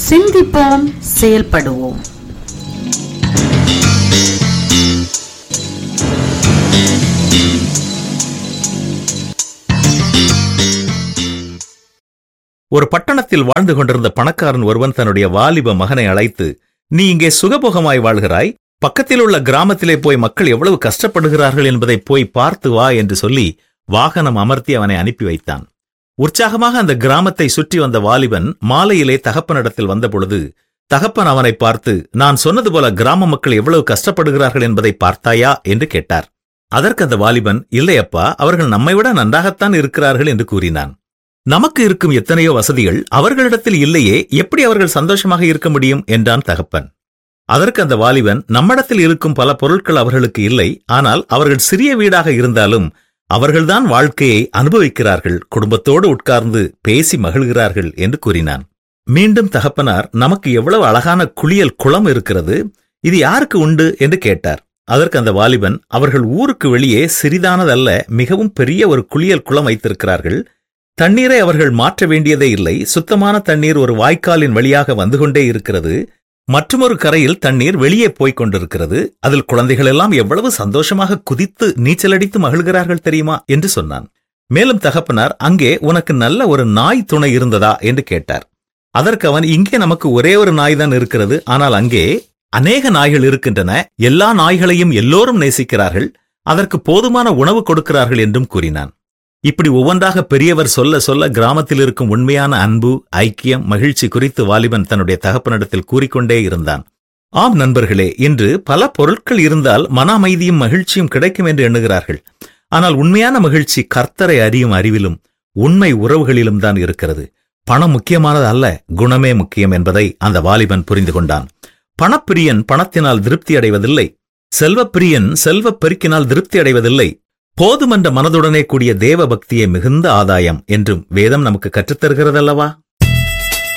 சிந்திப்போம் செயல்படுவோம் ஒரு பட்டணத்தில் வாழ்ந்து கொண்டிருந்த பணக்காரன் ஒருவன் தன்னுடைய வாலிப மகனை அழைத்து நீ இங்கே சுகபோகமாய் வாழ்கிறாய் பக்கத்தில் உள்ள கிராமத்திலே போய் மக்கள் எவ்வளவு கஷ்டப்படுகிறார்கள் என்பதை போய் பார்த்து வா என்று சொல்லி வாகனம் அமர்த்தி அவனை அனுப்பி வைத்தான் உற்சாகமாக அந்த கிராமத்தை சுற்றி வந்த வாலிபன் மாலையிலே தகப்பனிடத்தில் வந்தபொழுது தகப்பன் அவனை பார்த்து நான் சொன்னது போல கிராம மக்கள் எவ்வளவு கஷ்டப்படுகிறார்கள் என்பதை பார்த்தாயா என்று கேட்டார் அதற்கு அந்த வாலிபன் இல்லையப்பா அவர்கள் நம்மை விட நன்றாகத்தான் இருக்கிறார்கள் என்று கூறினான் நமக்கு இருக்கும் எத்தனையோ வசதிகள் அவர்களிடத்தில் இல்லையே எப்படி அவர்கள் சந்தோஷமாக இருக்க முடியும் என்றான் தகப்பன் அதற்கு அந்த வாலிபன் நம்மிடத்தில் இருக்கும் பல பொருட்கள் அவர்களுக்கு இல்லை ஆனால் அவர்கள் சிறிய வீடாக இருந்தாலும் அவர்கள்தான் வாழ்க்கையை அனுபவிக்கிறார்கள் குடும்பத்தோடு உட்கார்ந்து பேசி மகிழ்கிறார்கள் என்று கூறினான் மீண்டும் தகப்பனார் நமக்கு எவ்வளவு அழகான குளியல் குளம் இருக்கிறது இது யாருக்கு உண்டு என்று கேட்டார் அதற்கு அந்த வாலிபன் அவர்கள் ஊருக்கு வெளியே சிறிதானதல்ல மிகவும் பெரிய ஒரு குளியல் குளம் வைத்திருக்கிறார்கள் தண்ணீரை அவர்கள் மாற்ற வேண்டியதே இல்லை சுத்தமான தண்ணீர் ஒரு வாய்க்காலின் வழியாக வந்து கொண்டே இருக்கிறது மற்றொரு கரையில் தண்ணீர் வெளியே போய்க் கொண்டிருக்கிறது அதில் குழந்தைகள் எல்லாம் எவ்வளவு சந்தோஷமாக குதித்து நீச்சலடித்து மகிழ்கிறார்கள் தெரியுமா என்று சொன்னான் மேலும் தகப்பனார் அங்கே உனக்கு நல்ல ஒரு நாய் துணை இருந்ததா என்று கேட்டார் அதற்கு அவன் இங்கே நமக்கு ஒரே ஒரு நாய் தான் இருக்கிறது ஆனால் அங்கே அநேக நாய்கள் இருக்கின்றன எல்லா நாய்களையும் எல்லோரும் நேசிக்கிறார்கள் அதற்கு போதுமான உணவு கொடுக்கிறார்கள் என்றும் கூறினான் இப்படி ஒவ்வொன்றாக பெரியவர் சொல்ல சொல்ல கிராமத்தில் இருக்கும் உண்மையான அன்பு ஐக்கியம் மகிழ்ச்சி குறித்து வாலிபன் தன்னுடைய தகப்பனிடத்தில் கூறிக்கொண்டே இருந்தான் ஆம் நண்பர்களே இன்று பல பொருட்கள் இருந்தால் மன அமைதியும் மகிழ்ச்சியும் கிடைக்கும் என்று எண்ணுகிறார்கள் ஆனால் உண்மையான மகிழ்ச்சி கர்த்தரை அறியும் அறிவிலும் உண்மை உறவுகளிலும் தான் இருக்கிறது பணம் முக்கியமானது அல்ல குணமே முக்கியம் என்பதை அந்த வாலிபன் புரிந்து கொண்டான் பணப்பிரியன் பணத்தினால் திருப்தி அடைவதில்லை செல்வப்பிரியன் செல்வப் பெருக்கினால் திருப்தி அடைவதில்லை போதுமென்ற மனதுடனே கூடிய தேவ பக்தியே மிகுந்த ஆதாயம் என்றும் வேதம் நமக்கு கற்றுத்தருகிறதல்லவா